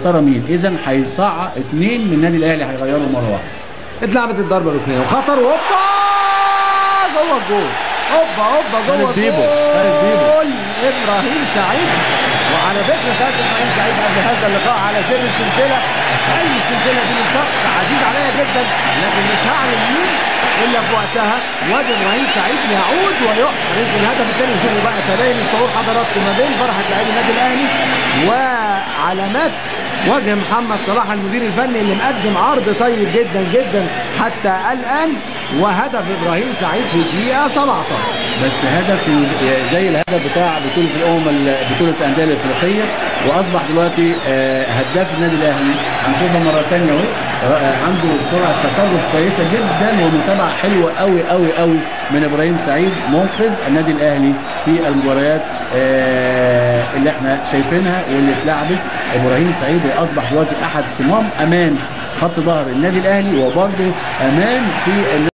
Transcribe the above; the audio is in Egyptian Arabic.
ترى مين اذا هيصعد اثنين من النادي الاهلي هيغيروا مره واحده اتلعبت الضربه الركنيه وخطر هوبا جوه الجول هوبا هوبا جوه خالد بيبو، الجول خالد بيبو. ابراهيم سعيد وعلى فكره كانت ابراهيم سعيد قبل هذا اللقاء على سر السلسله اي السلسله دي من شخص عزيز عليا جدا لكن مش هعلن مين الا في وقتها وادي ابراهيم سعيد يعود ويحرز الهدف الثاني شوفوا بقى تبين الشعور حضراتكم ما بين فرحه لاعبي النادي الاهلي وعلامات وجه محمد صلاح المدير الفني اللي مقدم عرض طيب جدا جدا حتى الان وهدف ابراهيم سعيد في الدقيقه 17 بس هدف زي الهدف بتاع بطوله الامم ال- بطوله الانديه الافريقيه واصبح دلوقتي آه، هداف النادي الاهلي هنشوفها مره ثانيه اهو آه، عنده سرعه تصرف كويسه جدا ومتابعه حلوه قوي قوي قوي من ابراهيم سعيد منقذ النادي الاهلي في المباريات آه، اللي احنا شايفينها واللي اتلعبت ابراهيم سعيد اصبح دلوقتي احد صمام امان خط ظهر النادي الاهلي وبرضه امان في